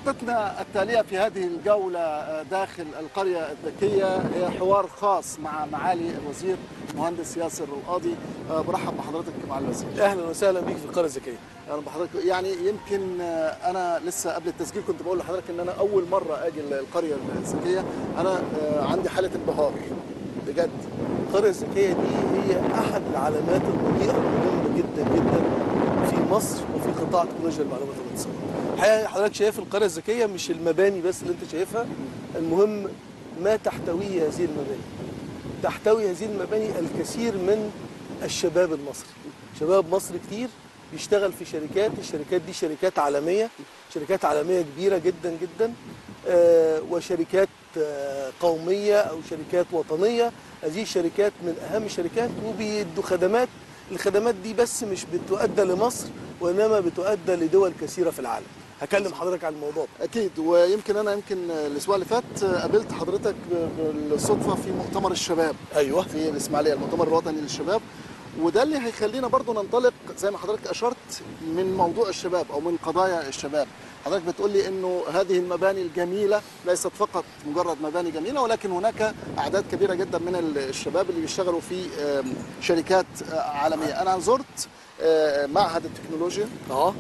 محطتنا التالية في هذه الجولة داخل القرية الذكية هي حوار خاص مع معالي الوزير مهندس ياسر القاضي برحب بحضرتك مع الوزير اهلا وسهلا بيك في القريه الذكيه اهلا بحضرتك يعني يمكن انا لسه قبل التسجيل كنت بقول لحضرتك ان انا اول مره اجي القريه الذكيه انا عندي حاله انبهار بجد القريه الذكيه دي هي احد العلامات المضيئه المهمه جدا جدا في مصر وفي قطاع تكنولوجيا المعلومات والاتصالات الحقيقه حضرتك شايف القريه الذكيه مش المباني بس اللي انت شايفها المهم ما تحتويه هذه المباني تحتوي هذه المباني الكثير من الشباب المصري شباب مصر كتير بيشتغل في شركات الشركات دي شركات عالمية شركات عالمية كبيرة جدا جدا آه وشركات آه قومية أو شركات وطنية هذه الشركات من أهم الشركات وبيدوا خدمات الخدمات دي بس مش بتؤدى لمصر وإنما بتؤدى لدول كثيرة في العالم هكلم حضرتك عن الموضوع ده اكيد ويمكن انا يمكن الاسبوع اللي فات قابلت حضرتك بالصدفه في مؤتمر الشباب ايوه في الاسماعيليه المؤتمر الوطني للشباب وده اللي هيخلينا برضو ننطلق زي ما حضرتك اشرت من موضوع الشباب او من قضايا الشباب حضرتك بتقول لي انه هذه المباني الجميله ليست فقط مجرد مباني جميله ولكن هناك اعداد كبيره جدا من الشباب اللي بيشتغلوا في شركات عالميه انا زرت معهد التكنولوجيا اه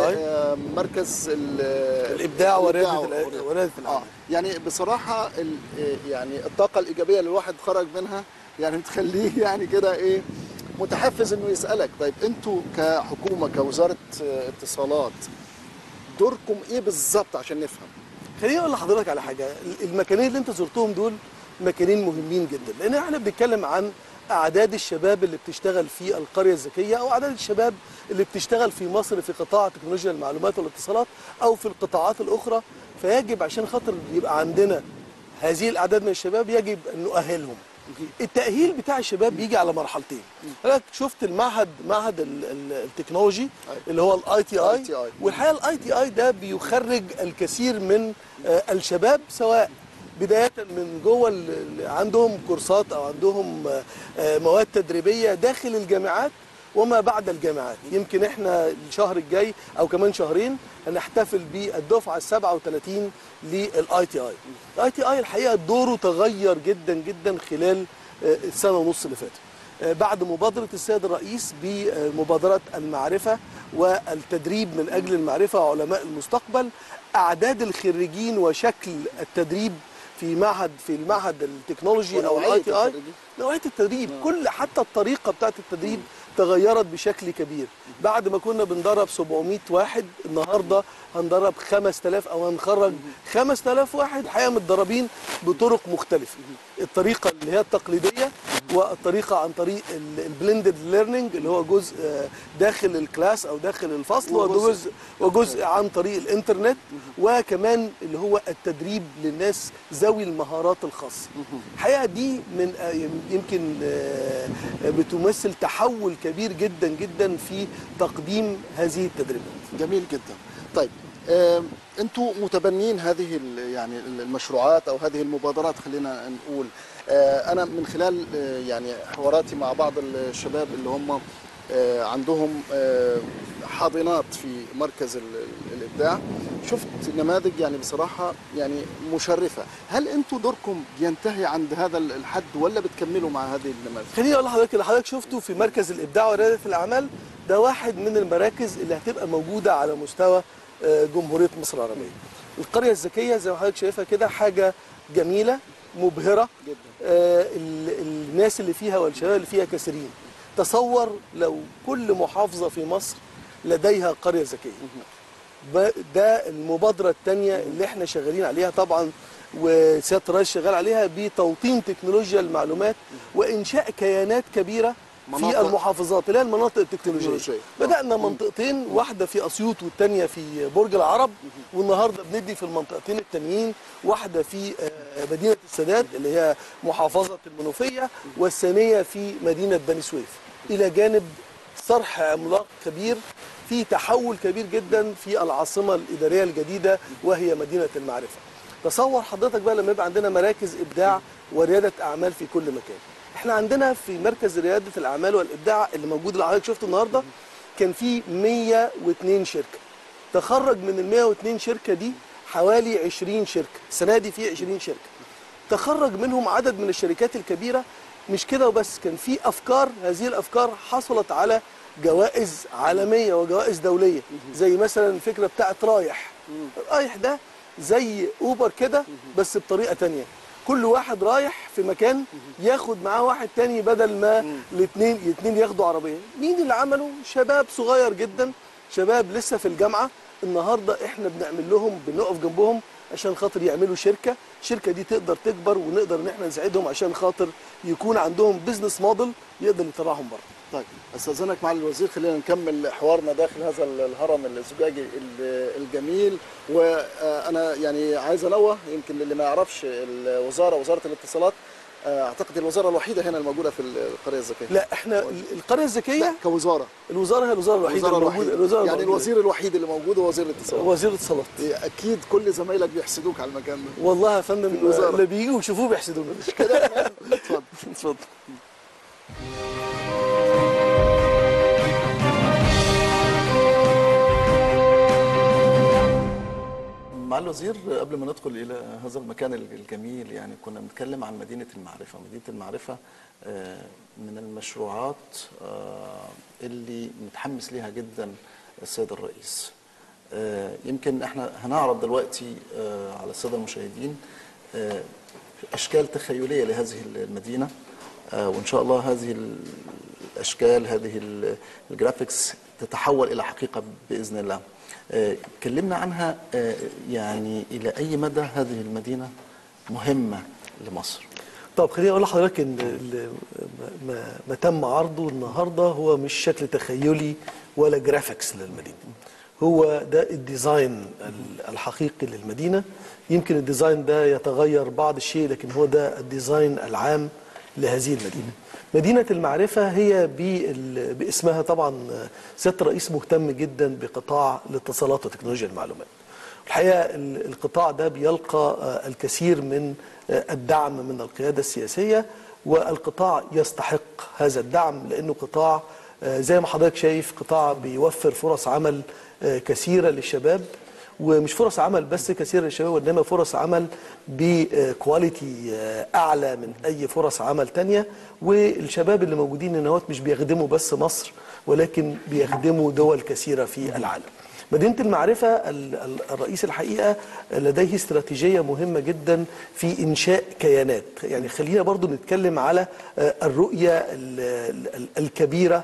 مركز الابداع ورياده ورياده الأعمال آه. يعني بصراحه يعني الطاقه الايجابيه اللي الواحد خرج منها يعني بتخليه يعني كده ايه متحفز انه يسالك طيب انتوا كحكومه كوزاره اتصالات دوركم ايه بالظبط عشان نفهم خليني اقول لحضرتك على حاجه المكانين اللي انت زرتهم دول مكانين مهمين جدا لان احنا بنتكلم عن اعداد الشباب اللي بتشتغل في القريه الذكيه او اعداد الشباب اللي بتشتغل في مصر في قطاع تكنولوجيا المعلومات والاتصالات او في القطاعات الاخرى فيجب عشان خاطر يبقى عندنا هذه الاعداد من الشباب يجب ان نؤهلهم التاهيل بتاع الشباب بيجي على مرحلتين حضرتك شفت المعهد معهد التكنولوجي اللي هو الاي تي اي والحقيقه الاي تي اي ده بيخرج الكثير من الشباب سواء بدايه من جوه اللي عندهم كورسات او عندهم مواد تدريبيه داخل الجامعات وما بعد الجامعات يمكن احنا الشهر الجاي او كمان شهرين هنحتفل بالدفعه ال 37 للاي تي اي الاي تي اي الحقيقه دوره تغير جدا جدا خلال السنه ونص اللي فاتت بعد مبادره السيد الرئيس بمبادره المعرفه والتدريب من اجل المعرفه وعلماء المستقبل اعداد الخريجين وشكل التدريب في معهد في المعهد التكنولوجي او الاي تي اي نوعيه التدريب كل حتى الطريقه بتاعت التدريب تغيرت بشكل كبير بعد ما كنا بندرب 700 واحد النهارده هندرب 5000 او هنخرج 5000 واحد حقيقه متدربين بطرق مختلفه الطريقه اللي هي التقليديه والطريقه عن طريق البلندد ليرنينج اللي هو جزء داخل الكلاس او داخل الفصل وجزء وجزء عن طريق الانترنت وكمان اللي هو التدريب للناس ذوي المهارات الخاصه الحقيقه دي من يمكن بتمثل تحول كبير جدا جدا في تقديم هذه التدريبات جميل جدا طيب انتوا متبنين هذه يعني المشروعات او هذه المبادرات خلينا نقول انا من خلال يعني حواراتي مع بعض الشباب اللي هم عندهم حاضنات في مركز الابداع شفت نماذج يعني بصراحه يعني مشرفه هل انتوا دوركم ينتهي عند هذا الحد ولا بتكملوا مع هذه النماذج خليني اقول لحضرتك اللي حضرتك شفته في مركز الابداع ورياده الاعمال ده واحد من المراكز اللي هتبقى موجوده على مستوى جمهوريه مصر العربيه القريه الذكيه زي ما حضرتك شايفها كده حاجه جميله مبهره جدا. آه الناس اللي فيها والشباب اللي فيها كثيرين تصور لو كل محافظه في مصر لديها قريه ذكيه ده المبادره الثانيه اللي احنا شغالين عليها طبعا وسياده الرئيس شغال عليها بتوطين تكنولوجيا المعلومات وانشاء كيانات كبيره في المحافظات اللي هي المناطق التكنولوجيه بدانا منطقتين واحده في اسيوط والثانيه في برج العرب والنهارده بندي في المنطقتين التانيين واحده في مدينه السادات اللي هي محافظه المنوفيه والثانيه في مدينه بني سويف الى جانب صرح عملاق كبير في تحول كبير جدا في العاصمه الاداريه الجديده وهي مدينه المعرفه تصور حضرتك بقى لما يبقى عندنا مراكز ابداع ورياده اعمال في كل مكان احنا عندنا في مركز رياده الاعمال والابداع اللي موجود اللي حضرتك شفته النهارده كان في 102 شركه تخرج من ال 102 شركه دي حوالي 20 شركه السنه دي في 20 شركه تخرج منهم عدد من الشركات الكبيره مش كده وبس كان في افكار هذه الافكار حصلت على جوائز عالميه وجوائز دوليه زي مثلا الفكره بتاعت رايح رايح ده زي اوبر كده بس بطريقه تانية كل واحد رايح في مكان ياخد معاه واحد تاني بدل ما الاثنين الاثنين ياخدوا عربيه مين اللي عمله شباب صغير جدا شباب لسه في الجامعه النهارده احنا بنعمل لهم بنقف جنبهم عشان خاطر يعملوا شركه الشركه دي تقدر تكبر ونقدر ان احنا نساعدهم عشان خاطر يكون عندهم بزنس موديل يقدر يطلعهم بره طيب استاذنك معالي الوزير خلينا نكمل حوارنا داخل هذا الهرم الزجاجي ال- الجميل وانا يعني عايز انوه يمكن اللي ما يعرفش الوزاره وزاره الاتصالات آه، اعتقد الوزاره الوحيده هنا الموجوده في القريه الذكيه لا احنا ال- القريه لا الذكيه كوزاره الوزاره هي الوزاره الوحيده الوزاره الموجودة- الوحيده الوزاره يعني الوحيدة. الوزير الوحيد اللي موجود هو وزير الاتصالات وزير الاتصالات اكيد كل زمايلك بيحسدوك على المكان ده والله يا فندم الوزارة. اللي بييجوا يشوفوه بيحسدونا كده اتفضل اتفضل مع الوزير قبل ما ندخل الى هذا المكان الجميل يعني كنا بنتكلم عن مدينه المعرفه، مدينه المعرفه آه، من المشروعات آه، اللي متحمس ليها جدا السيد الرئيس. آه، يمكن احنا هنعرض دلوقتي آه، على الساده المشاهدين آه، اشكال تخيليه لهذه المدينه آه، وان شاء الله هذه الاشكال هذه ال- الجرافيكس تتحول الى حقيقه باذن الله. آه، اتكلمنا عنها آه، يعني الى اي مدى هذه المدينه مهمه لمصر. طب خليني اقول لحضرتك ان ال- ما- ما, ما تم عرضه النهارده هو مش شكل تخيلي ولا جرافيكس للمدينه هو ده الديزاين ال- الحقيقي للمدينه يمكن الديزاين ده يتغير بعض الشيء لكن هو ده الديزاين العام لهذه المدينه مدينة المعرفة هي بال- باسمها طبعا سيادة الرئيس مهتم جدا بقطاع الاتصالات وتكنولوجيا المعلومات الحقيقه ال- القطاع ده بيلقى آه، الكثير من آه، الدعم من القياده السياسيه والقطاع يستحق هذا الدعم لانه قطاع آه، زي ما حضرتك شايف قطاع بيوفر فرص عمل آه، كثيره للشباب ومش فرص عمل بس كثيره للشباب وانما فرص عمل بكواليتي اعلى من اي فرص عمل تانية والشباب اللي موجودين هنا مش بيخدموا بس مصر ولكن بيخدموا دول كثيره في العالم مدينة المعرفة ال- ال- الرئيس الحقيقة لديه استراتيجية مهمة جدا في إنشاء كيانات يعني خلينا برضو نتكلم على آه، الرؤية ال- ال- الكبيرة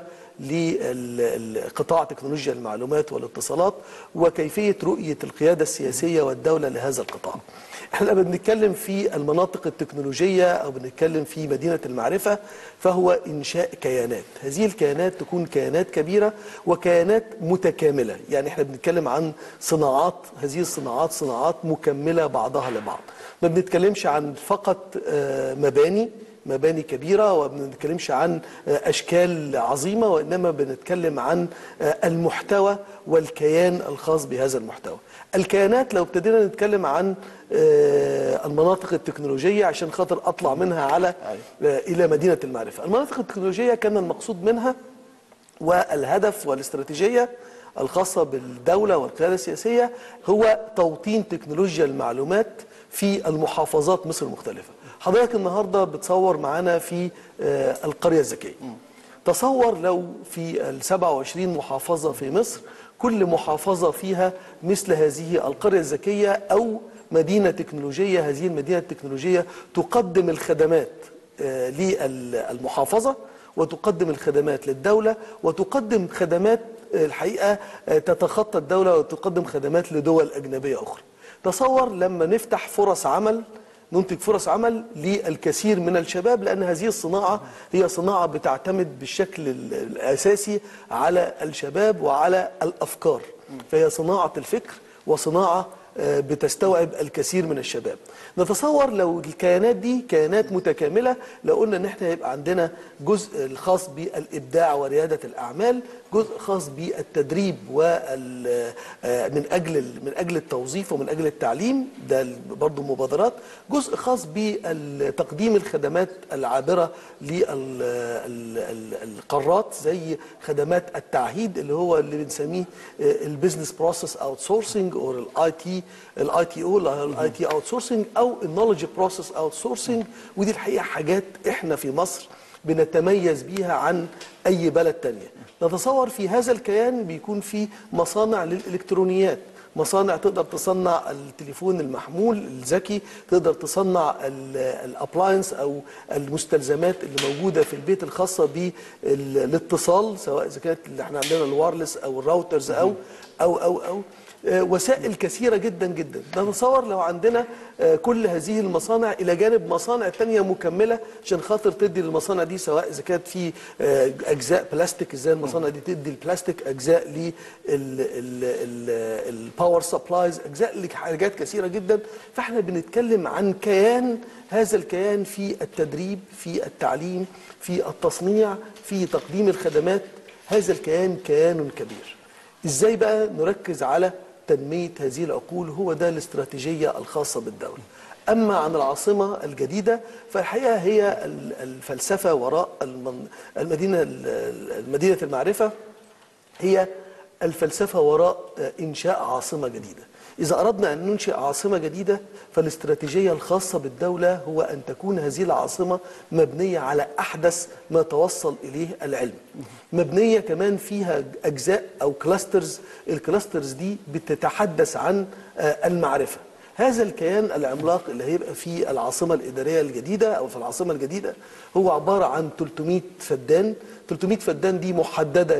لقطاع تكنولوجيا المعلومات والاتصالات وكيفية رؤية القيادة السياسية والدولة لهذا القطاع احنا لما بنتكلم في المناطق التكنولوجية أو بنتكلم في مدينة المعرفة فهو إنشاء كيانات هذه الكيانات تكون كيانات كبيرة وكيانات متكاملة يعني احنا بنتكلم عن صناعات هذه الصناعات صناعات مكملة بعضها لبعض ما بنتكلمش عن فقط آه، مباني مباني كبيرة وما بنتكلمش عن آه، أشكال عظيمة وإنما بنتكلم عن آه، المحتوى والكيان الخاص بهذا المحتوى الكيانات لو ابتدينا نتكلم عن آه، المناطق التكنولوجية عشان خاطر أطلع منها على آه، إلى مدينة المعرفة المناطق التكنولوجية كان المقصود منها والهدف والاستراتيجية الخاصة بالدولة والقيادة السياسية هو توطين تكنولوجيا المعلومات في المحافظات مصر المختلفة حضرتك النهاردة بتصور معانا في آه، القرية الذكية تصور لو في ال 27 محافظة في مصر كل محافظة فيها مثل هذه القرية الذكية أو مدينة تكنولوجية هذه المدينة التكنولوجية تقدم الخدمات آه، للمحافظة وتقدم الخدمات للدولة وتقدم خدمات آه، الحقيقة آه، تتخطى الدولة وتقدم خدمات لدول أجنبية أخرى تصور لما نفتح فرص عمل ننتج فرص عمل للكثير من الشباب لأن هذه الصناعة هي صناعة بتعتمد بالشكل ال- الأساسي على الشباب وعلى الأفكار فهي صناعة الفكر وصناعة آه، بتستوعب الكثير من الشباب نتصور لو الكيانات دي كيانات متكاملة لو قلنا ان احنا هيبقى عندنا جزء الخاص بالإبداع وريادة الأعمال جزء خاص بالتدريب وال آه، من أجل من أجل التوظيف ومن أجل التعليم ده برضه مبادرات جزء خاص بتقديم الخدمات العابرة للقارات زي خدمات التعهيد اللي هو اللي بنسميه البيزنس بروسيس اوت سورسنج او الاي تي الاي تي او الاي تي اوت سورسنج او النولج بروسيس اوت سورسنج ودي الحقيقه حاجات احنا في مصر بنتميز بيها عن اي بلد تانية نتصور في هذا الكيان بيكون في مصانع للالكترونيات مصانع تقدر تصنع التليفون المحمول الذكي تقدر تصنع الابلاينس او المستلزمات اللي موجوده في البيت الخاصه بالاتصال سواء اذا كانت اللي احنا عندنا الوايرلس او الراوترز او او او او آه، وسائل كثيره جدا جدا نتصور لو عندنا آه، كل هذه المصانع الى جانب مصانع تانية مكمله عشان خاطر تدي للمصانع دي سواء اذا كانت في آه، اجزاء بلاستيك ازاي المصانع دي تدي البلاستيك اجزاء للباور سبلايز اجزاء لحاجات كثيره جدا فاحنا بنتكلم عن كيان هذا الكيان في التدريب في التعليم في التصنيع في تقديم الخدمات هذا الكيان كيان كبير ازاي بقى نركز على تنمية هذه العقول هو ده الاستراتيجية الخاصة بالدولة أما عن العاصمة الجديدة فالحقيقة هي ال- الفلسفة وراء المن- المدينة المدينة المعرفة هي الفلسفة وراء آه، إنشاء عاصمة جديدة إذا أردنا أن ننشئ عاصمة جديدة فالاستراتيجية الخاصة بالدولة هو أن تكون هذه العاصمة مبنية على أحدث ما توصل إليه العلم مبنية كمان فيها أجزاء أو كلاسترز الكلاسترز دي بتتحدث عن آه، المعرفة هذا الكيان العملاق اللي هيبقى في العاصمة الإدارية الجديدة أو في العاصمة الجديدة هو عبارة عن 300 فدان 300 فدان دي محددة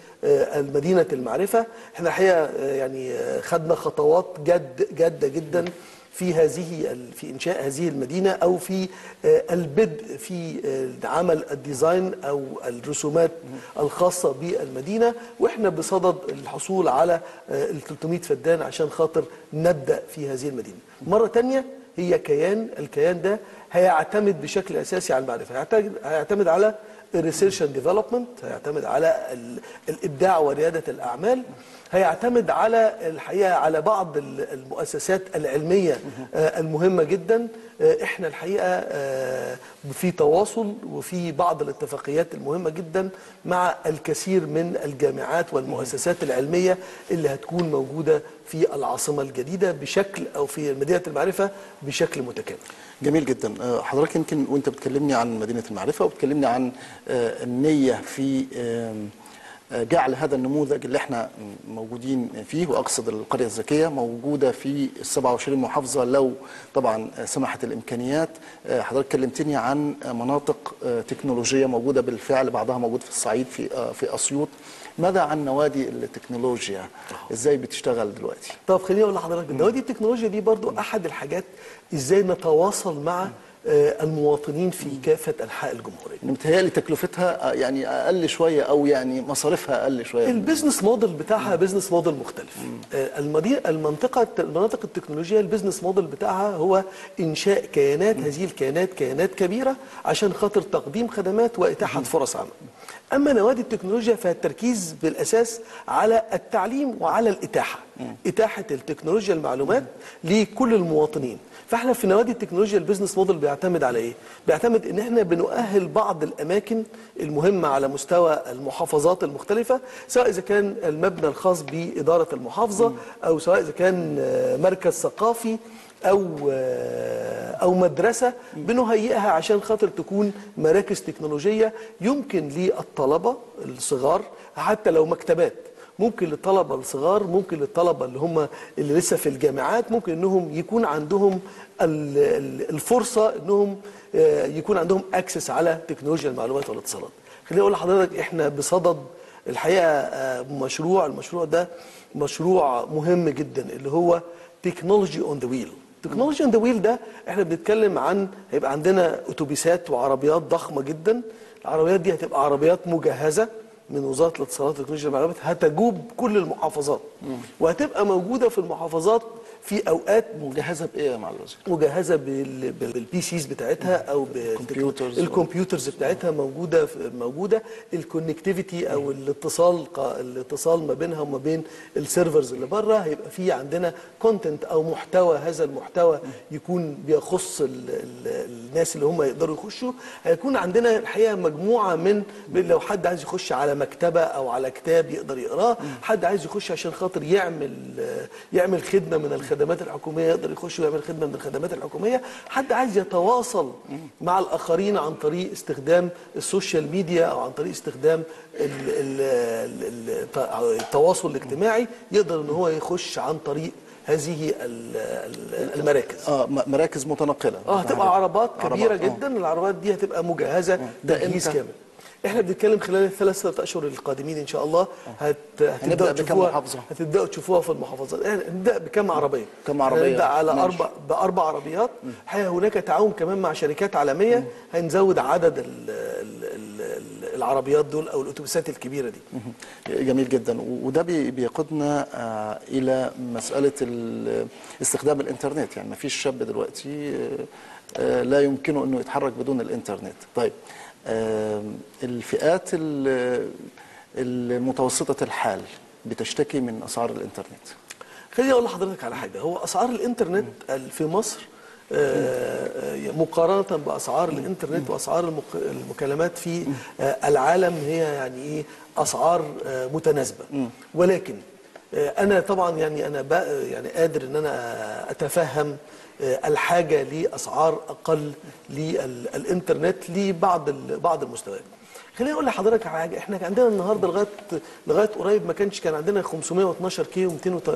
لمدينة المعرفة احنا الحقيقة آه، يعني آه، خدنا خطوات جد جادة جدا في هذه ال- في انشاء هذه المدينه او في آه، البدء في آه، عمل الديزاين او الرسومات الخاصه بالمدينه واحنا بصدد الحصول على آه، ال 300 فدان عشان خاطر نبدا في هذه المدينه. مره تانية هي كيان الكيان ده هيعتمد بشكل اساسي على المعرفه هيعتمد هيعتمد على الريسيرش اند ديفلوبمنت هيعتمد على ال- الابداع ورياده الاعمال هيعتمد على الحقيقه على بعض ال- المؤسسات العلميه آه، المهمه جدا آه، احنا الحقيقه آه، في تواصل وفي بعض الاتفاقيات المهمه جدا مع الكثير من الجامعات والمؤسسات العلميه اللي هتكون موجوده في العاصمه الجديده بشكل او في مدينه المعرفه بشكل متكامل جميل جدا آه، حضرتك يمكن وانت بتكلمني عن مدينه المعرفه وبتكلمني عن آه، النيه في آم، آه، جعل هذا النموذج اللي احنا موجودين فيه واقصد القريه الذكيه موجوده في ال 27 محافظه لو طبعا آه، سمحت الامكانيات آه، حضرتك كلمتني عن آه، مناطق آه، تكنولوجيه موجوده بالفعل بعضها موجود في الصعيد في آه، في اسيوط ماذا عن نوادي التكنولوجيا ازاي بتشتغل دلوقتي طب خليني اقول لحضرتك النوادي التكنولوجيا دي برضو احد الحاجات ازاي نتواصل مع آه، المواطنين في كافه انحاء الجمهوريه متهيألي تكلفتها آه، يعني اقل شويه او يعني مصاريفها اقل شويه البيزنس موديل بتاعها بيزنس موديل مختلف آه، المدينه المنطقه المناطق التكنولوجيه البيزنس موديل بتاعها هو انشاء كيانات هذه الكيانات كيانات كبيره عشان خاطر تقديم خدمات واتاحه فرص عمل اما نوادي التكنولوجيا فالتركيز بالاساس على التعليم وعلى الاتاحه اتاحه التكنولوجيا المعلومات لكل المواطنين فاحنا في نوادي التكنولوجيا البيزنس موديل بيعتمد على ايه بيعتمد ان احنا بنؤهل بعض الاماكن المهمه على مستوى المحافظات المختلفه سواء اذا كان المبنى الخاص باداره المحافظه او سواء اذا كان آه، مركز ثقافي او آه، او مدرسه بنهيئها عشان خاطر تكون مراكز تكنولوجيه يمكن للطلبه الصغار حتى لو مكتبات ممكن للطلبه الصغار ممكن للطلبه اللي هم اللي لسه في الجامعات ممكن انهم يكون عندهم ال- ال- الفرصه انهم آه، يكون عندهم اكسس على تكنولوجيا المعلومات والاتصالات خليني اقول لحضرتك احنا بصدد الحقيقه آه، مشروع المشروع ده مشروع مهم جدا اللي هو تكنولوجي اون ذا ويل تكنولوجي اون ذا ويل ده احنا بنتكلم عن هيبقى عندنا اتوبيسات وعربيات ضخمه جدا العربيات دي هتبقى عربيات مجهزه من وزاره الاتصالات وتكنولوجيا المعلومات هتجوب كل المحافظات وهتبقى موجوده في المحافظات في اوقات مجهزه بايه يا معالي الوزير؟ مجهزه بال- بال- بالبي سيز بتاعتها او الكمبيوترز. الكمبيوترز بتاعتها موجوده في- موجوده الكونكتيفيتي او الاتصال ق- الاتصال ما بينها وما بين السيرفرز اللي بره هيبقى في عندنا كونتنت او محتوى هذا المحتوى يكون بيخص ال ال الناس اللي هم يقدروا يخشوا هيكون عندنا الحقيقه مجموعه من لو حد عايز يخش على مكتبه او على كتاب يقدر يقراه حد عايز يخش عشان خاطر يعمل يعمل خدمه من الخدمات الخدمات الحكوميه يقدر يخش ويعمل خدمه من الخدمات الحكوميه حد عايز يتواصل مع الاخرين عن طريق استخدام السوشيال ميديا او عن طريق استخدام ال- ال- ال- ال- التواصل الاجتماعي يقدر ان هو يخش عن طريق هذه ال- ال- المراكز اه م- مراكز متنقله اه هتبقى عربات كبيره عربات، آه. جدا العربات دي هتبقى مجهزه ده تجهيز إمتى؟ كامل احنا بنتكلم خلال الثلاثة اشهر القادمين ان شاء الله هت... هتبداوا بكم تشوفوها محافظة؟ هتبداوا تشوفوها في المحافظات احنا هنبدا بكم عربيه كم عربية؟ هنبدا على ماشي. اربع باربع عربيات الحقيقه هناك تعاون كمان مع شركات عالميه هنزود عدد ال... ال... ال... العربيات دول او الاتوبيسات الكبيره دي جميل جدا و- وده بي- بيقودنا آه، الى مساله ال- استخدام الانترنت يعني ما فيش شاب دلوقتي آه، آه، لا يمكنه انه يتحرك بدون الانترنت طيب آم، الفئات ال- المتوسطه الحال بتشتكي من اسعار الانترنت خليني اقول لحضرتك على حاجه هو اسعار الانترنت ال- في مصر آه، آه، مقارنه باسعار الانترنت واسعار المك- المكالمات في آه، العالم هي يعني ايه اسعار آه، متناسبه ولكن آه، انا طبعا يعني انا بقى يعني قادر ان انا اتفهم آه، الحاجه لاسعار اقل للانترنت لبعض ال- بعض المستويات خليني اقول لحضرتك على حاجه احنا كان عندنا النهارده لغايه لغايه قريب ما كانش كان عندنا 512 كي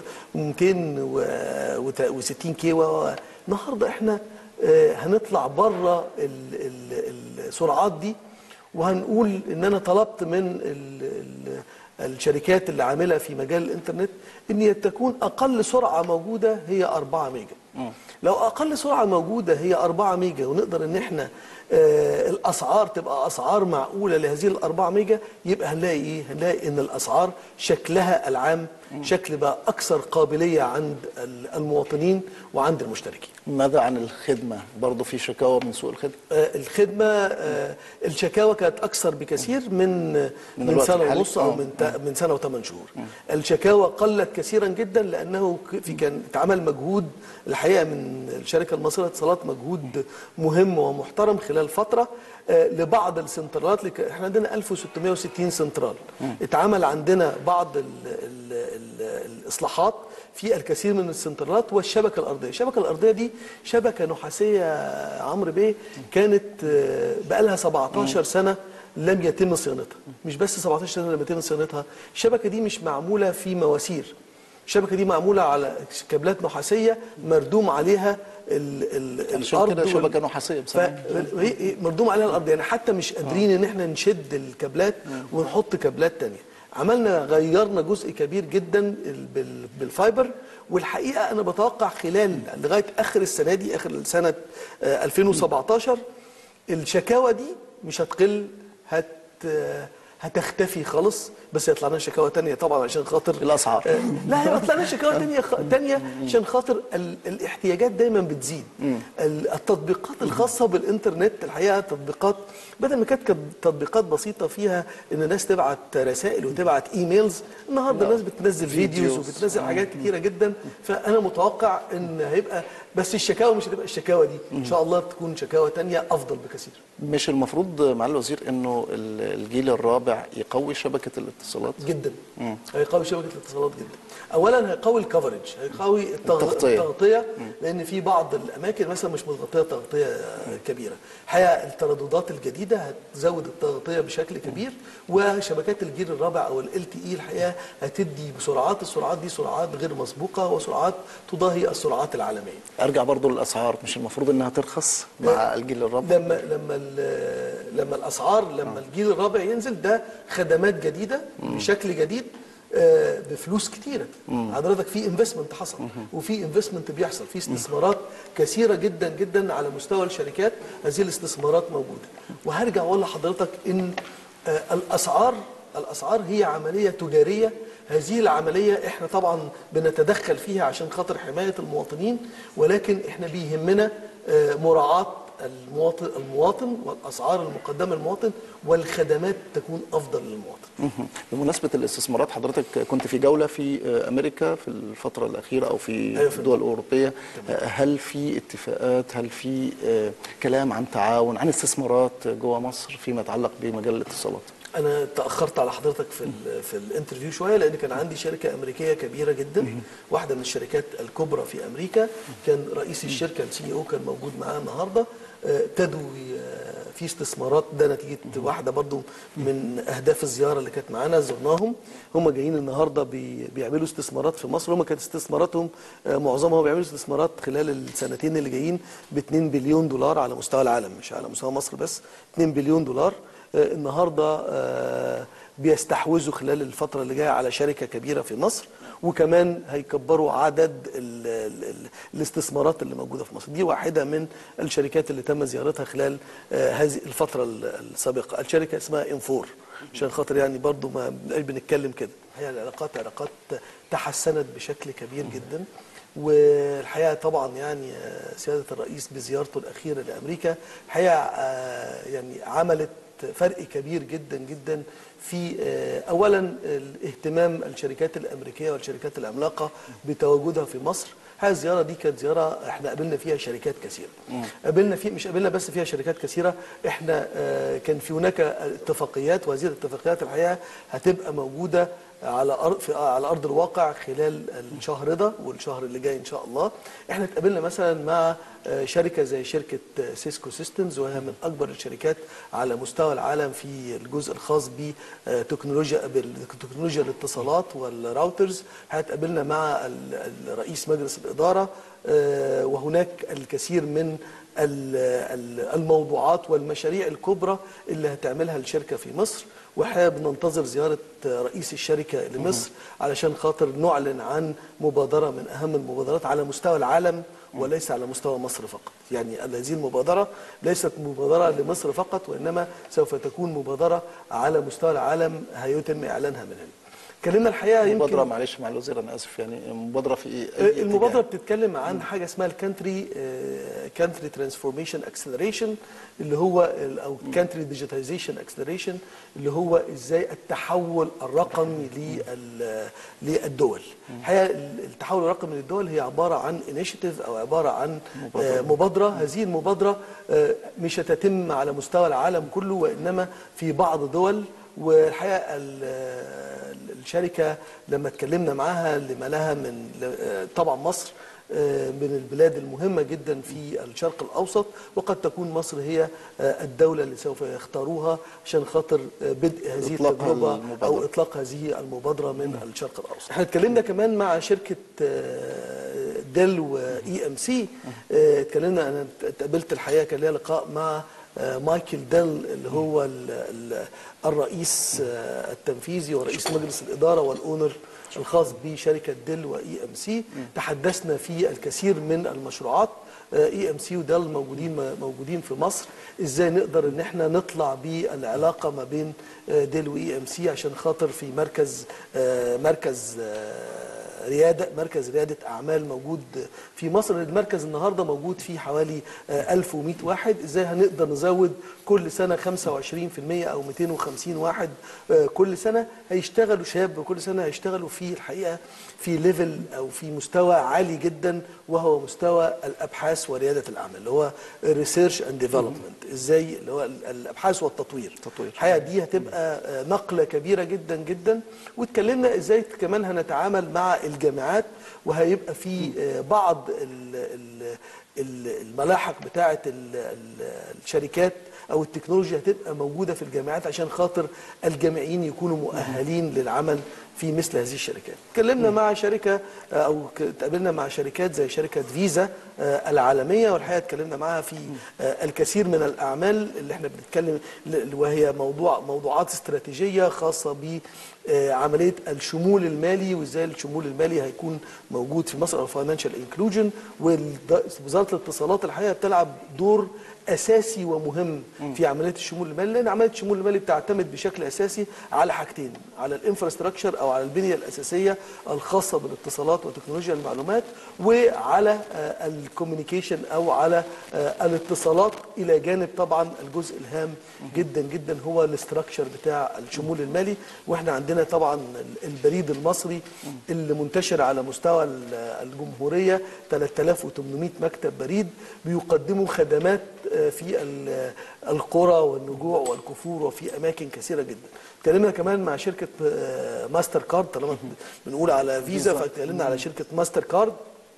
و260 كي و- النهارده احنا آه، هنطلع بره ال- ال- السرعات دي وهنقول ان انا طلبت من ال ال الشركات اللي عامله في مجال الانترنت ان تكون اقل سرعه موجوده هي 4 ميجا لو اقل سرعه موجوده هي 4 ميجا ونقدر ان احنا آه الاسعار تبقى اسعار معقوله لهذه ال 4 ميجا يبقى هنلاقي ايه هنلاقي ان الاسعار شكلها العام شكل بقى اكثر قابليه عند ال- المواطنين وعند المشتركين ماذا عن الخدمه برضه في شكاوى من سوء الخدمه آه، الخدمه آه، الشكاوى كانت اكثر بكثير من من, الوقت سنه الحالي؟ ونص او آه. من تا- من سنه وثمان شهور الشكاوى قلت كثيرا جدا لانه ك- في كان اتعمل مجهود الحقيقه من الشركه المصريه للاتصالات مجهود مهم ومحترم خلال فتره آه، لبعض السنترالات لك- احنا عندنا 1660 سنترال اتعمل عندنا بعض ال ال ال الاصلاحات في الكثير من السنترالات والشبكه الارضيه، الشبكه الارضيه دي شبكه نحاسيه يا عمرو بيه كانت آه، بقالها 17 سنه لم يتم صيانتها، مش بس 17 سنه لم يتم صيانتها، الشبكه دي مش معموله في مواسير الشبكه دي معموله على كابلات نحاسيه مردوم عليها ال ال عشان كده وال- شبكه نحاسيه بصراحه فهي هي مردوم عليها الارض يعني حتى مش قادرين ان احنا نشد الكابلات ونحط كابلات تانية عملنا غيرنا جزء كبير جدا ال- بال- بالفايبر والحقيقه انا بتوقع خلال لغايه اخر السنه دي اخر سنه آه، 2017 الشكاوى دي مش هتقل هت هتختفي خالص بس هيطلع لنا شكاوى تانية طبعا عشان خاطر الأسعار. آه، لا هيطلع لنا شكاوى تانية خ... تانية عشان خاطر ال... الاحتياجات دايما بتزيد ال- التطبيقات الخاصة بالإنترنت الحقيقة تطبيقات بدل ما كانت كانت تطبيقات بسيطة فيها إن الناس تبعت رسائل وتبعت إيميلز النهاردة الناس بتنزل فيديوز فيديوز. وبتنزل حاجات كتيرة جدا فأنا متوقع إن هيبقى بس الشكاوى مش هتبقى الشكاوى دي إن شاء الله تكون شكاوى تانية أفضل بكثير مش المفروض معالي الوزير انه ال- الجيل الرابع يقوي شبكه الاتصالات جدا هيقوي شبكه الاتصالات جدا اولا هيقوي الكفرج هيقوي التغ- التغطية. التغطيه لان في بعض الاماكن مثلا مش متغطيه تغطيه كبيره الحقيقه الترددات الجديده هتزود التغطيه بشكل كبير وشبكات الجيل الرابع او ال تي اي الحقيقه هتدي بسرعات السرعات دي سرعات غير مسبوقه وسرعات تضاهي السرعات العالميه ارجع برضه للاسعار مش المفروض انها ترخص مع الجيل الرابع لما لما ال- لما الاسعار لما الجيل الرابع ينزل ده خدمات جديده بشكل جديد آه، بفلوس كتيره حضرتك في انفستمنت حصل وفي انفستمنت بيحصل في استثمارات كثيره جدا جدا على مستوى الشركات هذه الاستثمارات موجوده وهرجع واقول لحضرتك ان آه، الاسعار الاسعار هي عمليه تجاريه هذه العمليه احنا طبعا بنتدخل فيها عشان خاطر حمايه المواطنين ولكن احنا بيهمنا آه، مراعاه المواطن المواطن والاسعار المقدمه للمواطن والخدمات تكون افضل للمواطن. مهم. بمناسبه الاستثمارات حضرتك كنت في جوله في آه، امريكا في الفتره الاخيره او في أيوة، في الدول الاوروبيه آه، هل في اتفاقات هل في آه، كلام عن تعاون عن استثمارات جوه مصر فيما يتعلق بمجال الاتصالات انا تاخرت على حضرتك في ال في الانترفيو شويه لان كان عندي شركه امريكيه كبيره جدا واحده من الشركات الكبرى في امريكا كان رئيس الشركه السي او كان موجود معانا النهارده آه، ابتدوا ي- في استثمارات ده نتيجه واحده برضو من اهداف الزياره اللي كانت معانا زرناهم هم جايين النهارده بي بيعملوا استثمارات في مصر هم كانت استثماراتهم آه، معظمها بيعملوا استثمارات خلال السنتين اللي جايين ب 2 بليون دولار على مستوى العالم مش على مستوى مصر بس 2 بليون دولار آه، النهارده آه، بيستحوذوا خلال الفتره اللي جايه على شركه كبيره في مصر وكمان هيكبروا عدد ال ال ال الاستثمارات اللي موجوده في مصر دي واحده من الشركات اللي تم زيارتها خلال آه، هذه الفتره ال- السابقه الشركه اسمها انفور عشان خاطر يعني برضو ما بنبقاش بنتكلم كده هي العلاقات علاقات تحسنت بشكل كبير جدا والحقيقه طبعا يعني آه، سياده الرئيس بزيارته الاخيره لامريكا الحقيقه آه، يعني عملت فرق كبير جدا جدا في آه، اولا الاهتمام الشركات الامريكيه والشركات العملاقه بتواجدها في مصر هذه الزياره دي كانت زياره احنا قابلنا فيها شركات كثيره قابلنا في مش قابلنا بس فيها شركات كثيره احنا آه، كان في هناك اتفاقيات وهذه الاتفاقيات الحقيقه هتبقى موجوده على ارض في على ارض الواقع خلال الشهر ده والشهر اللي جاي ان شاء الله احنا اتقابلنا مثلا مع آه، شركه زي شركه آه، سيسكو سيستمز وهي من اكبر الشركات على مستوى العالم في الجزء الخاص بتكنولوجيا بتكنولوجيا الاتصالات والراوترز هتقابلنا مع ال- الرئيس مجلس الاداره آه، وهناك الكثير من ال- ال- الموضوعات والمشاريع الكبرى اللي هتعملها الشركه في مصر واحنا بننتظر زياره رئيس الشركه لمصر علشان خاطر نعلن عن مبادره من اهم المبادرات على مستوى العالم وليس على مستوى مصر فقط يعني هذه المبادره ليست مبادره لمصر فقط وانما سوف تكون مبادره على مستوى العالم هيتم اعلانها من هنا اتكلمنا الحقيقه يمكن مبادره معلش مع الوزير انا اسف يعني مبادره في ايه أي المبادره اتجاه؟ بتتكلم عن حاجه اسمها الكانتري كانتري ترانسفورميشن اكسلريشن اللي هو ال- او كانتري ديجيتايزيشن اكسلريشن اللي هو ازاي التحول الرقمي لل- للدول الحقيقه ال- التحول الرقمي للدول هي عباره عن انيشيتيف او عباره عن مبادره, مبادرة. هذه المبادره آه، مش هتتم على مستوى العالم كله وانما في بعض دول والحقيقه ال- الشركه لما اتكلمنا معاها لما لها من طبعا مصر آه، من البلاد المهمه جدا في الشرق الاوسط وقد تكون مصر هي آه، الدوله اللي سوف يختاروها عشان خاطر آه، بدء هذه إطلاق التجربه المبادرة. او اطلاق هذه المبادره من الشرق الاوسط. احنا اتكلمنا كمان مع شركه آه، ديل واي ام سي اتكلمنا انا اتقابلت الحقيقه كان ليا لقاء مع آه، مايكل ديل اللي هو ال- ال- الرئيس آه، التنفيذي ورئيس مجلس الاداره والاونر الخاص بشركه ديل واي ام سي تحدثنا في الكثير من المشروعات اي ام سي وديل موجودين موجودين في مصر ازاي نقدر ان احنا نطلع بالعلاقه ما بين آه، ديل واي ام سي عشان خاطر في مركز آه، مركز آه، رياده مركز رياده اعمال موجود في مصر المركز النهارده موجود فيه حوالي آه، 1100 واحد ازاي هنقدر نزود كل سنه 25% او 250 واحد آه، كل سنه هيشتغلوا شاب كل سنه هيشتغلوا في الحقيقه في ليفل او في مستوى عالي جدا وهو مستوى الابحاث ورياده الاعمال اللي هو ريسيرش اند ديفلوبمنت ازاي اللي هو ال- الابحاث والتطوير تطوير. الحقيقه دي هتبقى آه، نقله كبيره جدا جدا واتكلمنا ازاي كمان هنتعامل مع الجامعات وهيبقى في آه، بعض ال- ال- ال- الملاحق بتاعه ال- ال- الشركات او التكنولوجيا هتبقى موجوده في الجامعات عشان خاطر الجامعيين يكونوا مؤهلين للعمل في مثل هذه الشركات. اتكلمنا مع شركه آه، او ك- اتقابلنا مع شركات زي شركه فيزا آه، العالميه والحقيقه اتكلمنا معاها في آه، الكثير من الاعمال اللي احنا بنتكلم ل- وهي موضوع موضوعات استراتيجيه خاصه ب آه، عمليه الشمول المالي وازاي الشمول المالي هيكون موجود في مصر او فاينانشال انكلوجن ووزاره الاتصالات الحقيقه بتلعب دور اساسي ومهم في عمليه الشمول المالي لان عمليه الشمول المالي بتعتمد بشكل اساسي على حاجتين على الانفراستراكشر او على البنيه الاساسيه الخاصه بالاتصالات وتكنولوجيا المعلومات وعلى الكوميونيكيشن او على آه، الاتصالات الى جانب طبعا الجزء الهام جدا جدا هو الاستراكشر بتاع الشمول المالي واحنا عندنا طبعا ال- البريد المصري اللي منتشر على مستوى ال- الجمهوريه 3800 مكتب بريد بيقدموا خدمات آه، في ال- القرى والنجوع والكفور وفي اماكن كثيره جدا اتكلمنا كمان مع شركه آه، ماستر كارد طالما بنقول على فيزا فاتكلمنا على شركه ماستر كارد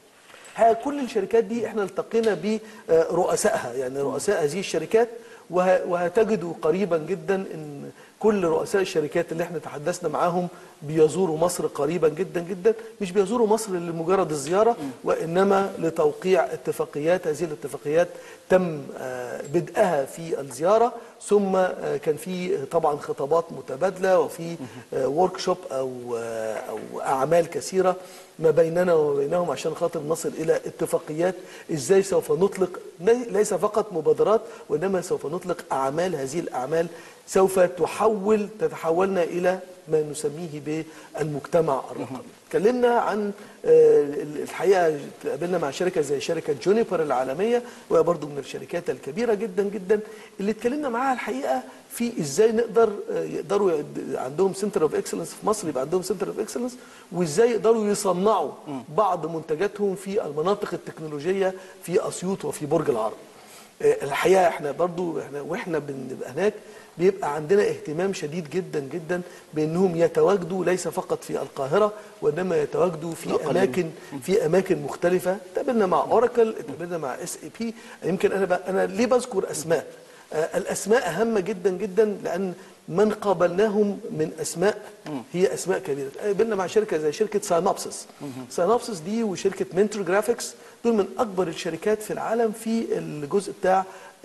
ها كل الشركات دي احنا التقينا برؤسائها يعني رؤساء هذه الشركات وه- وهتجدوا قريبا جدا ان كل رؤساء الشركات اللي احنا تحدثنا معاهم بيزوروا مصر قريبا جدا جدا مش بيزوروا مصر لمجرد الزياره وانما لتوقيع اتفاقيات هذه الاتفاقيات تم آه، بدءها في الزياره ثم آه، كان في طبعا خطابات متبادله وفي ورك شوب او آه، او اعمال كثيره ما بيننا وما بينهم عشان خاطر نصل الى اتفاقيات ازاي سوف نطلق لي- ليس فقط مبادرات وانما سوف نطلق اعمال هذه الاعمال سوف تحول تتحولنا الى ما نسميه بالمجتمع الرقمي. اتكلمنا عن آه، الحقيقه قابلنا مع شركه زي شركه جونيبر العالميه وهي برضو من الشركات الكبيره جدا جدا اللي اتكلمنا معاها الحقيقه في ازاي نقدر آه، يقدروا يد- عندهم سنتر اوف اكسلنس في مصر يبقى عندهم سنتر اوف اكسلنس وازاي يقدروا يصنعوا بعض منتجاتهم في المناطق التكنولوجيه في اسيوط وفي برج العرب. آه، الحقيقه احنا برضو احنا واحنا بنبقى هناك بيبقى عندنا اهتمام شديد جدا جدا بانهم يتواجدوا ليس فقط في القاهره وانما يتواجدوا في اماكن في اماكن مختلفه اتقابلنا مع اوراكل اتقابلنا مع اس اي بي يمكن انا ب- انا ليه بذكر اسماء آه، الاسماء هامه جدا جدا لان من قابلناهم من اسماء هي اسماء كبيره قابلنا مع شركه زي شركه ساينوبسس ساينوبسس دي وشركه منتور جرافيكس دول من اكبر الشركات في العالم في الجزء بتاع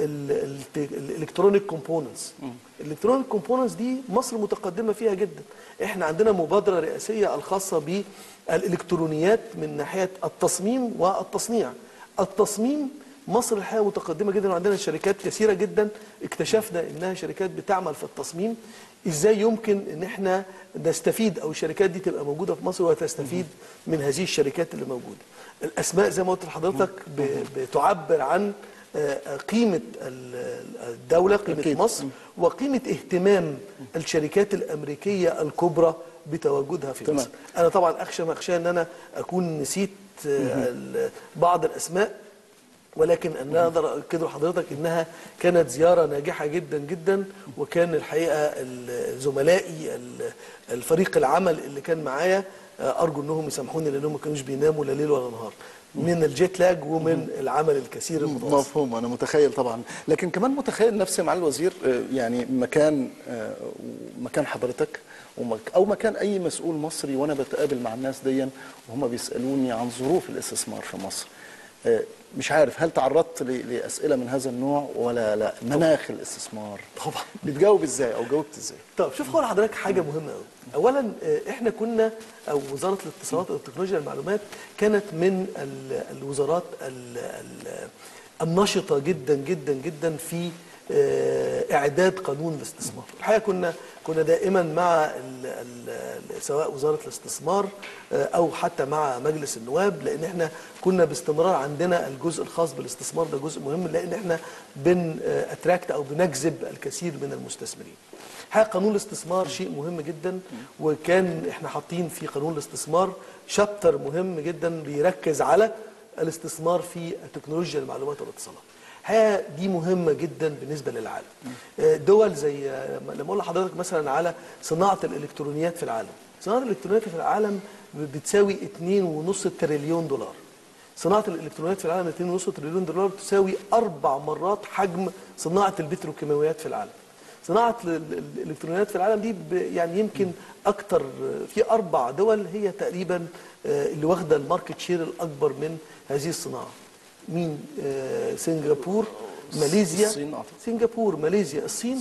الالكترونيك كومبوننتس الالكترونيك كومبوننتس دي مصر متقدمه فيها جدا احنا عندنا مبادره رئاسيه الخاصه بالالكترونيات من ناحيه التصميم والتصنيع التصميم مصر الحقيقه متقدمه جدا وعندنا شركات كثيره جدا اكتشفنا انها شركات بتعمل في التصميم ازاي يمكن ان احنا نستفيد او الشركات دي تبقى موجوده في مصر وتستفيد من هذه الشركات اللي موجوده الاسماء زي ما قلت لحضرتك ب- بتعبر عن آه، قيمه ال- الدوله قيمه أكيد. مصر وقيمه اهتمام الشركات الامريكيه الكبرى بتواجدها في تمام. مصر انا طبعا اخشى ما اخشى ان انا اكون نسيت آه، ال- بعض الاسماء ولكن انا اقدر اكد لحضرتك انها كانت زياره ناجحه جدا جدا وكان الحقيقه ال- زملائي ال- الفريق العمل اللي كان معايا آه، ارجو انهم يسامحوني لانهم ما كانوش بيناموا لا ليل ولا نهار من الجيت لاج ومن العمل الكثير المتواصل مفهوم انا متخيل طبعا لكن كمان متخيل نفسي مع الوزير آه، يعني مكان آه، مكان حضرتك ومك- او مكان اي مسؤول مصري وانا بتقابل مع الناس ديا وهم بيسالوني عن ظروف الاستثمار في مصر آه، مش عارف هل تعرضت ل- لاسئله من هذا النوع ولا لا مناخ الاستثمار طبعا بتجاوب ازاي او جاوبت ازاي طب شوف هقول لحضرتك حاجه مهمه قوي اولا آه، احنا كنا او وزاره الاتصالات والتكنولوجيا المعلومات كانت من ال- الوزارات ال- ال- النشطه جدا جدا جدا في آه، اعداد قانون الاستثمار الحقيقه كنا كنا دائما مع ال ال سواء وزاره الاستثمار آه، او حتى مع مجلس النواب لان احنا كنا باستمرار عندنا الجزء الخاص بالاستثمار ده جزء مهم لان احنا بن اتراكت او بنجذب الكثير من المستثمرين حقيقة قانون الاستثمار شيء مهم جدا وكان احنا حاطين في قانون الاستثمار شابتر مهم جدا بيركز على الاستثمار في تكنولوجيا المعلومات والاتصالات الحقيقه دي مهمه جدا بالنسبه للعالم آه، دول زي آه، لما اقول لحضرتك مثلا على صناعه الالكترونيات في العالم صناعه الالكترونيات في العالم بتساوي 2.5 تريليون دولار صناعة الإلكترونيات في العالم 2.5 تريليون دولار تساوي أربع مرات حجم صناعة البتروكيماويات في العالم. صناعة ال- ال- الإلكترونيات في العالم دي ب- يعني يمكن أكتر في أربع دول هي تقريبا آه، اللي واخدة الماركت شير الأكبر من هذه الصناعة. مين؟ آه، سنغافور، ماليزيا، الصين أعتقد. سنغافور، ماليزيا، الصين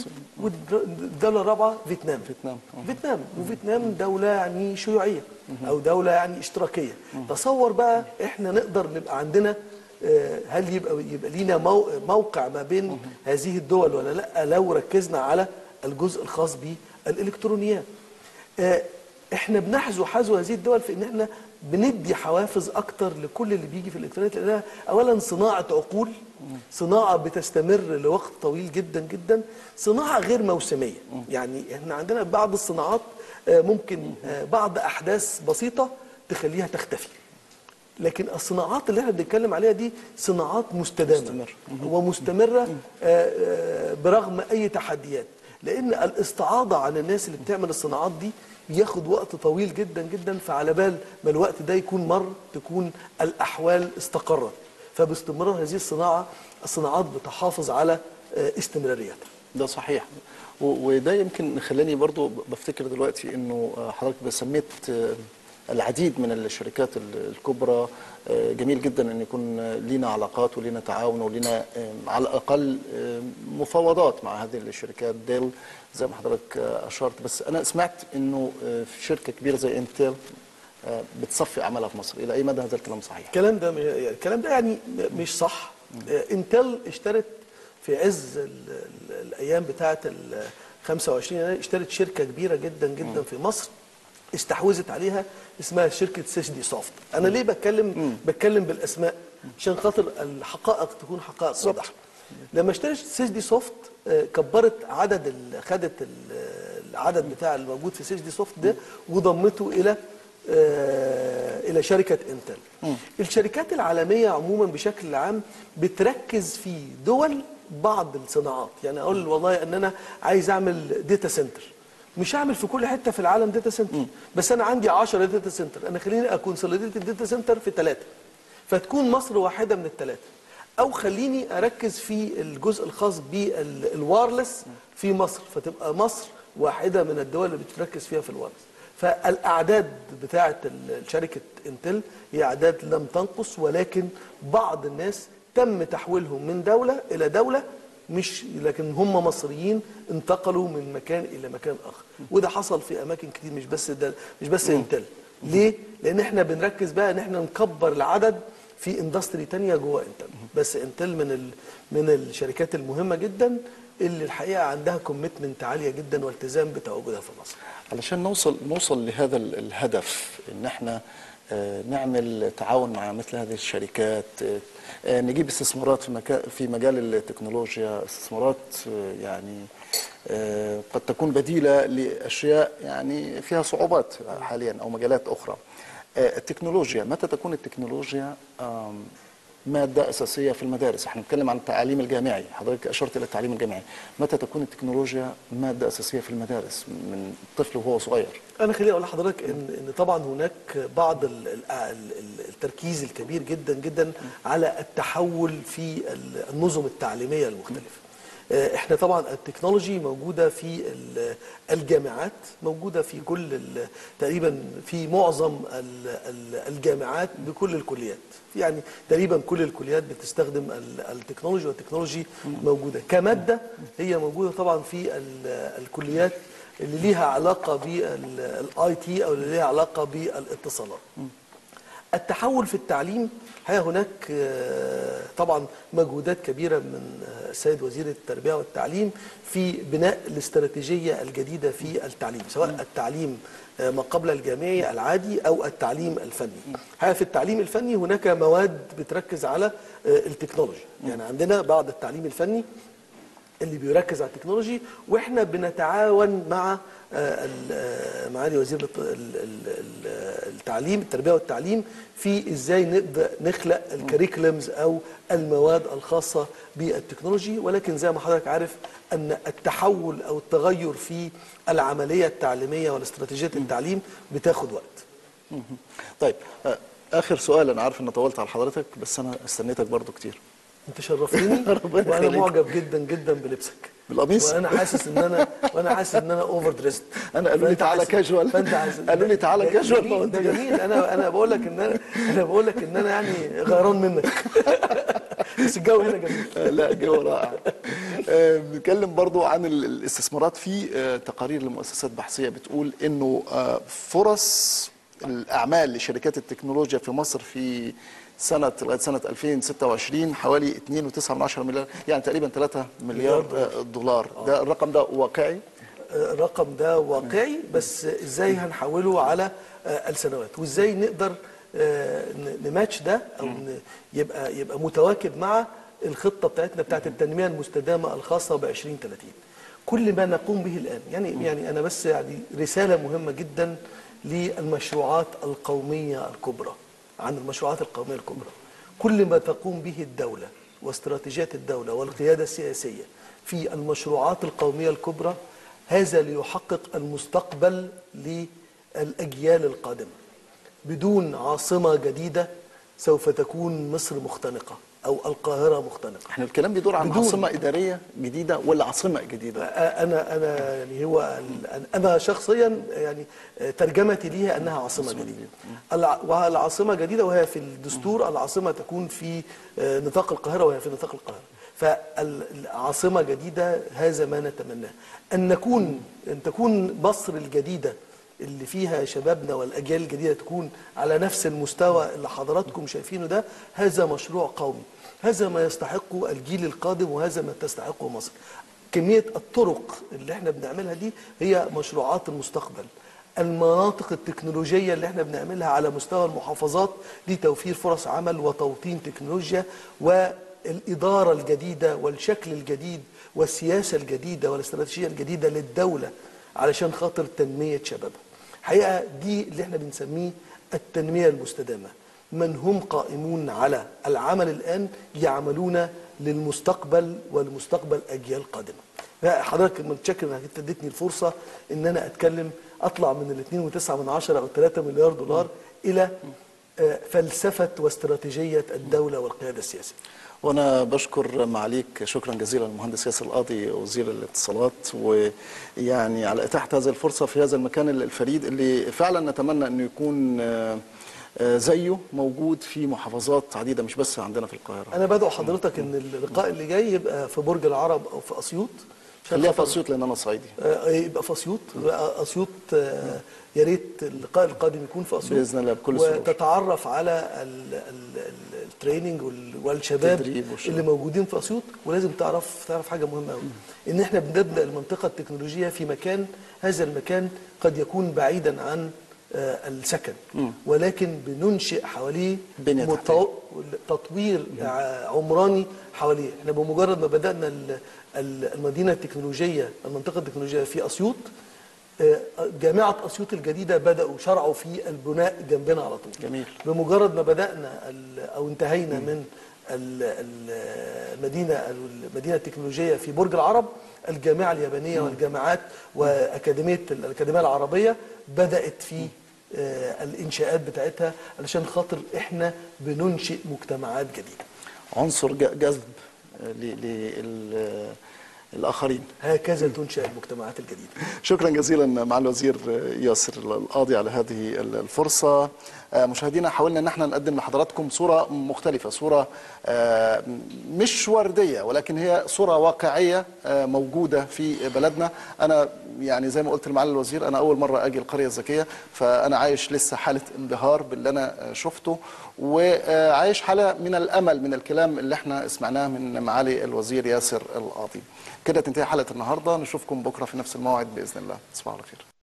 والدولة الرابعة فيتنام. فيتنام. فيتنام وفيتنام دولة يعني شيوعية أو دولة يعني اشتراكية تصور بقى إحنا نقدر نبقى عندنا آه، هل يبقى يبقى لينا مو- موقع ما بين هذه الدول ولا لا لو ركزنا على الجزء الخاص بالإلكترونيات آه، احنا بنحذو حذو هذه الدول في ان احنا بندي حوافز اكتر لكل اللي بيجي في الالكترونيات لانها اولا صناعه عقول صناعه بتستمر لوقت طويل جدا جدا صناعه غير موسميه يعني احنا عندنا بعض الصناعات آه، ممكن آه، بعض احداث بسيطه تخليها تختفي لكن الصناعات اللي احنا بنتكلم عليها دي صناعات مستدامه مستمر. ومستمره آه، آه، برغم اي تحديات لان الاستعاضه عن الناس اللي بتعمل الصناعات دي بياخد وقت طويل جدا جدا فعلى بال ما الوقت ده يكون مر تكون الاحوال استقرت فباستمرار هذه الصناعه الصناعات بتحافظ على آه، استمراريتها ده صحيح و- وده يمكن خلاني برضو ب- بفتكر دلوقتي انه آه، حضرتك بسميت آه، العديد من الشركات ال- الكبرى آه، جميل جدا ان يكون آه، لينا علاقات ولينا تعاون ولينا آه، على الاقل آه، مفاوضات مع هذه الشركات ديل زي ما حضرتك آه، اشرت بس انا سمعت انه آه، في شركه كبيره زي انتل آه، بتصفي اعمالها في مصر الى اي مدى هذا الكلام صحيح الكلام ده الكلام ده يعني مش صح آه، انتل اشترت في عز ال ال الايام بتاعه ال 25 يناير اشترت شركه كبيره جدا جدا في مصر استحوذت عليها اسمها شركه سيش دي سوفت انا ليه بتكلم بتكلم بالاسماء عشان خاطر الحقائق تكون حقائق واضحه لما اشترت سيش دي سوفت آه، كبرت عدد ال- خدت ال- العدد بتاع الموجود في سيش دي سوفت ده وضمته الى آه، الى شركه انتل الشركات العالميه عموما بشكل عام بتركز في دول بعض الصناعات يعني اقول والله ان انا عايز اعمل داتا سنتر مش هعمل في كل حته في العالم داتا سنتر بس انا عندي 10 داتا سنتر انا خليني اكونسوليديت الداتا سنتر في ثلاثه فتكون مصر واحده من الثلاثه او خليني اركز في الجزء الخاص بالوايرلس في مصر فتبقى مصر واحده من الدول اللي بتركز فيها في الوايرلس فالاعداد بتاعه ال- شركه انتل هي اعداد لم تنقص ولكن بعض الناس تم تحويلهم من دوله الى دوله مش لكن هم مصريين انتقلوا من مكان الى مكان اخر وده حصل في اماكن كتير مش بس ده مش بس انتل ليه لان احنا بنركز بقى ان احنا نكبر العدد في اندستري تانية جوه انتل بس انتل من ال من الشركات المهمه جدا اللي الحقيقه عندها كوميتمنت عاليه جدا والتزام بتواجدها في مصر علشان نوصل نوصل لهذا ال- الهدف ان احنا آه، نعمل تعاون مع مثل هذه الشركات آه، آه، نجيب استثمارات في مكان في مجال التكنولوجيا استثمارات آه، يعني آه، قد تكون بديله لاشياء يعني فيها صعوبات حاليا او مجالات اخرى آه، التكنولوجيا متى تكون التكنولوجيا آم، مادة أساسية في المدارس احنا بنتكلم عن التعليم الجامعي حضرتك أشرت إلى التعليم الجامعي متى تكون التكنولوجيا مادة أساسية في المدارس من طفل وهو صغير انا خليني اقول لحضرتك ان ان طبعا هناك بعض ال- ال- ال- التركيز الكبير جدا جدا على التحول في ال- النظم التعليميه المختلفه آه، احنا طبعا التكنولوجي موجوده في ال- الجامعات موجوده في كل ال- تقريبا في معظم ال- ال- الجامعات بكل الكليات يعني تقريبا كل الكليات بتستخدم ال- التكنولوجي والتكنولوجي موجوده كماده هي موجوده طبعا في ال- الكليات اللي ليها علاقه بالاي تي او اللي ليها علاقه بالاتصالات التحول في التعليم هي هناك آه، طبعا مجهودات كبيره من آه، السيد وزير التربيه والتعليم في بناء الاستراتيجيه الجديده في التعليم سواء التعليم آه، ما قبل الجامعي العادي او التعليم الفني. هي في التعليم الفني هناك مواد بتركز على آه، التكنولوجي، يعني عندنا بعض التعليم الفني اللي بيركز على التكنولوجي واحنا بنتعاون مع آه، ال- آه، معالي وزير الت- ال- ال- ال- التعليم التربيه والتعليم في ازاي نبدا نخلق الكريكولمز او المواد الخاصه بالتكنولوجي ولكن زي ما حضرتك عارف ان التحول او التغير في العمليه التعليميه والاستراتيجيه التعليم بتاخد وقت طيب آه، آخر سؤال أنا عارف إن طولت على حضرتك بس أنا استنيتك برضو كتير انت شرفتني ربنا وانا يخليك. معجب جدا جدا بلبسك بالقميص؟ وانا حاسس ان انا وانا حاسس ان انا اوفر دريست أنا قالوا لي تعالى كاجوال. قالوا لي تعالى كاجوال، ده فقلت ده جميل انا انا بقول لك ان انا انا بقول لك ان انا يعني غيران منك بس الجو هنا جميل آه، لا جو رائع آه، بنتكلم برضو عن ال- الاستثمارات في آه، تقارير لمؤسسات بحثية بتقول انه آه، فرص الاعمال لشركات التكنولوجيا في مصر في سنة لغاية سنة 2026 حوالي 2.9 مليار يعني تقريبا 3 مليار آه، دولار ده الرقم ده واقعي الرقم ده واقعي بس ازاي هنحوله على آه، السنوات وازاي نقدر آه، ن- نماتش ده او ن- يبقى يبقى متواكب مع الخطه بتاعتنا بتاعت التنميه المستدامه الخاصه ب 2030 كل ما نقوم به الان يعني يعني انا بس يعني رساله مهمه جدا للمشروعات القوميه الكبرى عن المشروعات القوميه الكبرى كل ما تقوم به الدوله واستراتيجيات الدوله والقياده السياسيه في المشروعات القوميه الكبرى هذا ليحقق المستقبل للاجيال القادمه بدون عاصمه جديده سوف تكون مصر مختنقه او القاهره مختنقه احنا الكلام بيدور عن بدون- عاصمه اداريه جديده ولا عاصمه جديده انا انا يعني هو ال- انا شخصيا يعني ترجمتي ليها انها عاصمه جديده الع- والعاصمه جديده وهي في الدستور العاصمه تكون في آه، نطاق القاهره وهي في نطاق القاهره فالعاصمه جديده هذا ما نتمناه ان نكون ان تكون مصر الجديده اللي فيها شبابنا والاجيال الجديده تكون على نفس المستوى اللي حضراتكم شايفينه ده هذا مشروع قومي هذا ما يستحقه الجيل القادم وهذا ما تستحقه مصر كمية الطرق اللي احنا بنعملها دي هي مشروعات المستقبل المناطق التكنولوجية اللي احنا بنعملها على مستوى المحافظات دي توفير فرص عمل وتوطين تكنولوجيا والإدارة الجديدة والشكل الجديد والسياسة الجديدة والاستراتيجية الجديدة للدولة علشان خاطر تنمية شبابها حقيقة دي اللي احنا بنسميه التنمية المستدامة من هم قائمون على العمل الآن يعملون للمستقبل ولمستقبل أجيال قادمة حضرتك متشكر انك انت اديتني الفرصة ان انا اتكلم اطلع من ال 2.9 من عشرة او 3 مليار دولار الى آه، فلسفة واستراتيجية الدولة والقيادة السياسية وانا بشكر معاليك شكرا جزيلا المهندس ياسر القاضي وزير الاتصالات ويعني على اتاحه هذه الفرصه في هذا المكان الفريد اللي فعلا نتمنى انه يكون آه، آه، زيه موجود في محافظات عديده مش بس عندنا في القاهره انا بدعو حضرتك ان اللقاء اللي جاي يبقى في برج العرب او في اسيوط عشان خليها في خاطر- اسيوط لان انا صعيدي آه، يبقى في اسيوط اسيوط آه، يا ريت اللقاء القادم يكون في اسيوط بإذن الله بكل سرور. وتتعرف على ال- ال- ال- التريننج وال- والشباب التدريب والشباب. اللي موجودين في اسيوط ولازم تعرف تعرف حاجه مهمه قوي ان احنا بنبدا المنطقه التكنولوجيه في مكان هذا المكان قد يكون بعيدا عن آه، السكن ولكن بننشئ حواليه بنية متو- تحتية. تطوير ع- عمراني حواليه احنا بمجرد ما بدانا ال- ال- المدينه التكنولوجيه المنطقه التكنولوجيه في اسيوط آه، جامعه اسيوط الجديده بداوا شرعوا في البناء جنبنا على طول جميل. بمجرد ما بدانا ال- او انتهينا من ال- ال- المدينه المدينه التكنولوجيه في برج العرب الجامعه اليابانيه والجامعات واكاديميه الاكاديميه العربيه بدات في آه، الانشاءات بتاعتها علشان خاطر احنا بننشئ مجتمعات جديده عنصر ج- جذب للاخرين هكذا تنشا المجتمعات الجديده شكرا جزيلا مع الوزير ياسر القاضي على هذه الفرصة آه، مشاهدينا حاولنا ان احنا نقدم لحضراتكم صورة مختلفة صورة آه، مش وردية ولكن هي صورة واقعية آه، موجودة في بلدنا انا يعني زي ما قلت لمعالي الوزير انا اول مرة اجي القرية الذكية فانا عايش لسه حالة انبهار باللي انا شفته وعايش حالة من الامل من الكلام اللي احنا سمعناه من معالي الوزير ياسر القاضي كده تنتهي حلقة النهاردة نشوفكم بكرة في نفس الموعد بإذن الله تصبحوا على خير